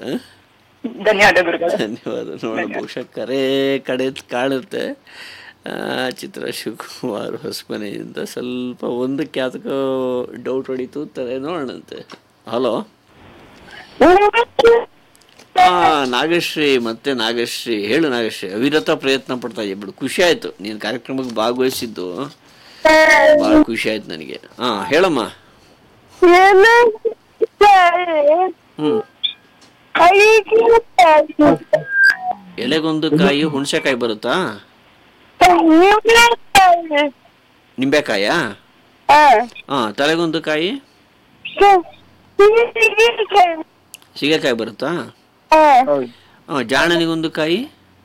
ಆ? ಧನ್ಯವಾದ ಗುರುಗಳೇ ಧನ್ಯವಾದ ನೋಡೋಣ ಬಹುಶಃ ಕರೆ ಕಡೆ ಕಾಣುತ್ತೆ ಆ, ಚಿತ್ರ ಶಿವಕುಮಾರ್ ಹೊಸಮನೆಯಿಂದ ಸ್ವಲ್ಪ ಒಂದಕ್ಕೆ ಯಾತಕೋ ಡೌಟ್ ಹೊಡಿತು ತಾರೆ ನೋಡೋಣಂತೆ ಹಲೋ ಹಾ ನಾಗಶ್ರೀ ಮತ್ತೆ ನಾಗಶ್ರೀ ಹೇಳು ನಾಗಶ್ರೀ ಅವಿರತ ಪ್ರಯತ್ನ ಪಡ್ತಾ ಇದ್ದೀಯ ಬಿಡು ಖುಷಿ ಆಯ್ತು ನೀನು ಕಾರ್ಯಕ್ರಮಕ್ಕೆ ಭಾಗವಹಿಸಿದ್ದು ಭಾಳ ಖುಷಿ ಆಯ್ತು ನನಗೆ ಹಾ ಹೇಳಮ್ಮ ಹ್ಮ್ ಎಲೆಗೊಂದು ಕಾಯಿ ಹುಣಸೆಕಾಯಿ ಬರುತ್ತಾ ನಿಂಬೆಕಾಯ ಹಾ ತಲೆಗೊಂದು ಕಾಯಿ ಸೀಗೆಕಾಯಿ ಬರುತ್ತಾ ಹಾ ಜಾಣನಿಗೊಂದು ಕಾಯಿ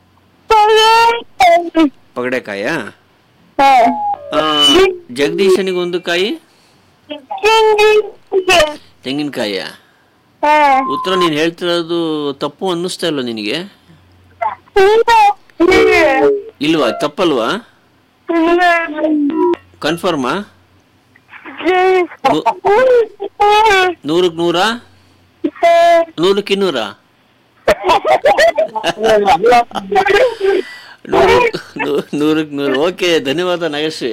ಪಗಡೆಕಾಯ ಆ, ಜಗದೀಶನಿಗೊಂದು ಕಾಯಿ ತೆಂಗಿನಕಾಯ ಉತ್ತರ ನೀನು ಹೇಳ್ತಿರೋದು ತಪ್ಪು ಅನ್ನಿಸ್ತಾ ಇಲ್ವಾ ನಿನಗೆ ಇಲ್ವಾ ತಪ್ಪಲ್ವಾ ಕನ್ಫರ್ಮಾ ನೂರಕ್ಕೆ ನೂರಾ ನೂರಕ್ಕೆ ಇನ್ನೂರಾ ನೂರು ನೂ- ನೂರಕ್ಕೆ ನೂರು ಓಕೆ ಧನ್ಯವಾದ ನಾಗಶ್ರೀ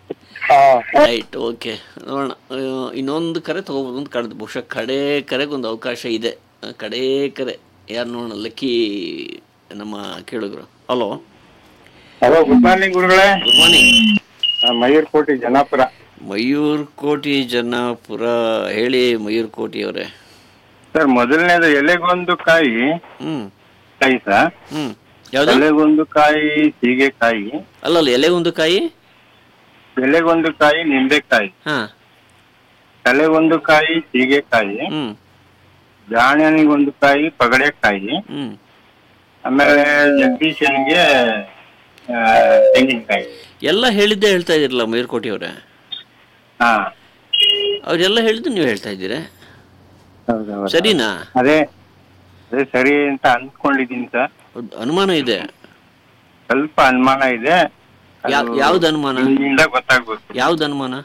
ರೈಟ್ ಓಕೆ ನೋಡೋಣ ಆ, ಇನ್ನೊಂದು ಕರೆ ತಗೋಬೋದು ಅಂತ ಕಾಣುತ್ತೆ ಬಹುಶಃ ಕಡೆ ಕರೆಗೆ ಒಂದು ಅವಕಾಶ ಇದೆ ಆ, ಕಡೆ ಕರೆ ಯಾರು ನೋಡೋಣ ಲಕ್ಕಿ ನಮ್ಮ ಕೇಳಿದ್ರು ಹಲೋ ಹಲೋ ಗುಡ್ ಮಾರ್ನಿಂಗ್ ಗುರುಗಳೇ ಗುಡ್ ಮಾರ್ನಿಂಗ್ ನಾನ್ ಮಯೂರ್ ಕೋಟಿ ಜನಾಪುರ ಮಯೂರ್ ಕೋಟಿ ಜನ್ನಾಪುರ ಹೇಳಿ ಮಯೂರ್ ಕೋಟಿ ಅವರೇ ಸರ್ ಮೊದಲನೇದು ಎಲೆಗೊಂದು ಕಾಯಿ ಹ್ಮ್ ಕಾಯಿ ಸರ್ ಹ್ಮ್ ಯಾವ್ದು ಎಲೆಗೊಂದು ಕಾಯಿ ಸೀಗೆಕಾಯಿ ಅಲ್ಲಲ್ಲ ಎಲೆಗೊಂದು ಕಾಯಿ ಎಲೆಗೊಂದು ಕಾಯಿ ನಿಂಬೆಕಾಯಿ ಹಾ ತಲೆಗೊಂದು ಕಾಯಿ ಸೀಗೆಕಾಯಿ ಹ್ಮ್ ಜಾಣನಿಗೊಂದು ಕಾಯಿ ಪಗಡೆಕಾಯಿ ಹ್ಮ್ ಆಮೇಲೆ ಜಗದೀಶನ್ಗೆ ಆ, ತೆಂಗಿನಕಾಯಿ ಎಲ್ಲ ಹೇಳಿದ್ದೆ ಹೇಳ್ತಾ ಇದ್ದೀರಲ್ಲ ಮಯೂರ್ ಕೋಟಿ ಅವರೇ ಹಾ ಅವರೆಲ್ಲ ಹೇಳಿದ್ದು ನೀವು ಹೇಳ್ತಾ ಇದ್ದೀರಾ ಹೌದೌದು ಸರಿನಾ ಅದೇ ಅದೇ ಸರಿ ಅಂತ ಅನ್ಕೊಂಡಿದೀನಿ ಸರ್ ಹೌದ್, ಅನುಮಾನ ಇದೆ ಸ್ವಲ್ಪ ಅನುಮಾನ ಇದೆ ಯಾ- ಯಾವ್ದು ಅನುಮಾನ ನಿಮ್ಮಿಂದ ಗೊತ್ತಾಗ್ಬೇಕು ಯಾವ್ದು ಅನುಮಾನ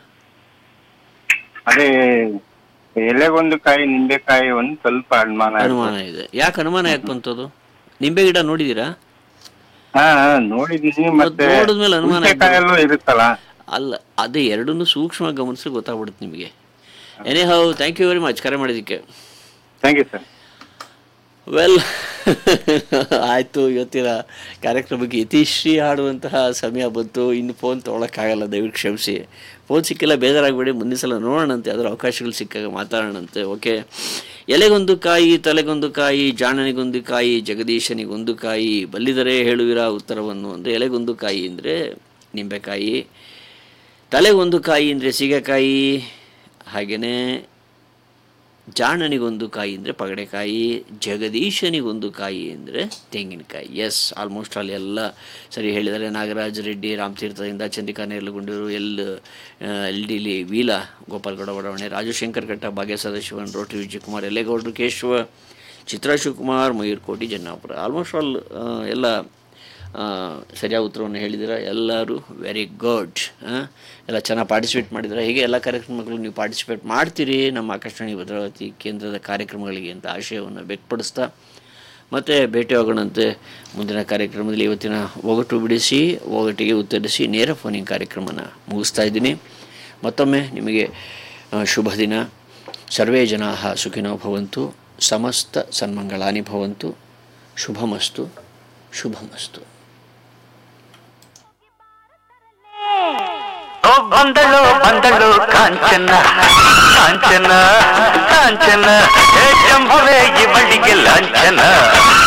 ಅದೇ ಎಲೆಗೊಂದು ಕಾಯಿ ನಿಂಬೆಕಾಯಿ ಒಂದು ಸ್ವಲ್ಪ ಅನುಮಾನ ಇದೆ. ಅನುಮಾನ ಇದೆ ಯಾಕೆ ಅನುಮಾನ ಯಾಕೆ ಬಂತದು ನಿಂಬೆ ಗಿಡ ನೋಡಿದೀರಾ ಹಾ ಹಾ, ನೋಡಿದೀನಿ ಮತ್ತೆ ನೋಡಿದ್ಮೇಲೆ ಅನುಮಾನ ಹುಣ್ಸೆಕಾಯಲ್ಲೂ ಇರುತ್ತಲ್ಲ ಅಲ್ಲ ಅದೇ ಎರಡನ್ನೂ ಸೂಕ್ಷ್ಮ ಗಮನಿಸಿ ಗೊತ್ತಾಗ್ಬಿಡುತ್ತೆ ನಿಮಗೆ anyhow thank you very much ಕರೆ ಮಾಡಿದ್ದಕ್ಕೆ ಥ್ಯಾಂಕ್ ಯು ಸರ್ ವೆಲ್ ಆಯಿತು ಇವತ್ತಿನ ಕಾರ್ಯಕ್ರಮಕ್ಕೆ ಯತೀಶ್ರೀ ಹಾಡುವಂತಹ ಸಮಯ ಬಂತು ಇನ್ನು ಫೋನ್ ತೊಗೊಳಕ್ಕಾಗಲ್ಲ ದಯವಿಟ್ಟು ಕ್ಷಮಿಸಿ ಫೋನ್ ಸಿಕ್ಕಿಲ್ಲ ಬೇಜಾರಾಗಬೇಡಿ ಮುಂದಿನ ಸಲ ನೋಡೋಣಂತೆ ಅದರ ಅವಕಾಶಗಳು ಸಿಕ್ಕಾಗ ಮಾತಾಡೋಣಂತೆ ಓಕೆ ಎಲೆಗೊಂದು ಕಾಯಿ ತಲೆಗೊಂದು ಕಾಯಿ ಜಾಣನಿಗೊಂದು ಕಾಯಿ ಜಗದೀಶನಿಗೊಂದು ಕಾಯಿ ಬಲ್ಲಿದರೆ ಹೇಳುವಿರ ಉತ್ತರವನ್ನು ಅಂದರೆ ಎಲೆಗೊಂದು ಕಾಯಿ ಅಂದರೆ ನಿಂಬೆಕಾಯಿ ತಲೆಗೊಂದು ಕಾಯಿ ಅಂದರೆ ಸೀಗೆಕಾಯಿ ಹಾಗೆಯೇ ಜಾಣನಿಗೊಂದು ಕಾಯಿ ಅಂದರೆ ಪಗಡೆಕಾಯಿ ಜಗದೀಶನಿಗೊಂದು ಕಾಯಿ ಅಂದರೆ ತೆಂಗಿನಕಾಯಿ ಎಸ್ ಆಲ್ಮೋಸ್ಟ್ ಅಲ್ಲಿ ಎಲ್ಲ ಸರಿ ಹೇಳಿದ್ದಾರೆ ನಾಗರಾಜ್ ರೆಡ್ಡಿ ರಾಮತೀರ್ಥದಿಂದ ಚಂದ್ರಿಕಾ ನೇರ್ಲುಗುಂಡೂರು ಎಲ್ ಎಲ್ ಡಿಲಿ ವೀಲ ಗೋಪಾಲ್ಗೌಡ ಬಡಾವಣೆ ರಾಜು ಶಂಕರ್ ಘಟ್ಟ ಭಾಗ್ಯ ಸದಾಶಿವನ್ ರೋಟರಿ ವಿಜಯಕುಮಾರ್ ಎಲ್ಲೇಗೌಡರು ಕೇಶವ ಚಿತ್ರಾ ಶಿವಕುಮಾರ್ ಮಯೂರ್ ಕೋಟಿ ಜನ್ನಾಪುರ ಆಲ್ಮೋಸ್ಟ್ ಆಲ್ ಎಲ್ಲ ಆ, ಸರಿಯಾದ ಉತ್ತರವನ್ನು ಹೇಳಿದ್ದೀರಾ ಎಲ್ಲರೂ ವೆರಿ ಗುಡ್ ಎಲ್ಲ ಚೆನ್ನಾಗಿ ಪಾರ್ಟಿಸಿಪೇಟ್ ಮಾಡಿದ್ದೀರಾ ಹೀಗೆ ಎಲ್ಲ ಕಾರ್ಯಕ್ರಮಗಳು ನೀವು ಪಾರ್ಟಿಸಿಪೇಟ್ ಮಾಡ್ತೀರಿ ನಮ್ಮ ಆಕಾಶವಾಣಿ ಭದ್ರಾವತಿ ಕೇಂದ್ರದ ಕಾರ್ಯಕ್ರಮಗಳಿಗೆ ಅಂತ ಆಶಯವನ್ನು ವ್ಯಕ್ತಪಡಿಸ್ತಾ ಮತ್ತೆ ಭೇಟಿಯಾಗೋಣಂತೆ ಮುಂದಿನ ಕಾರ್ಯಕ್ರಮದಲ್ಲಿ ಇವತ್ತಿನ ಒಗಟು ಬಿಡಿಸಿ ಒಗಟಿಗೆ ಉತ್ತರಿಸಿ ನೇರ ಫೋನಿಂಗ್ ಕಾರ್ಯಕ್ರಮನ ಮುಗಿಸ್ತಾ ಇದ್ದೀನಿ ಮತ್ತೊಮ್ಮೆ ನಿಮಗೆ ಆ, ಶುಭ ದಿನ ಸರ್ವೇ ಜನಾ ಸುಖಿನೋ ಭವಂತು ಸಮಸ್ತ ಸನ್ಮಂಗಳಾನಿ ಭವಂತು ಶುಭಮಸ್ತು ಶುಭಮಸ್ತು ಓ ಬಂದಳು ಬಂದಳು ಕಾಂಚನ ಕಾಂಚನ ಕಾಂಚನ ಹೇ ಜಂಬುವೆ ಇವಳಿಗೆ ಲಾಂಛನ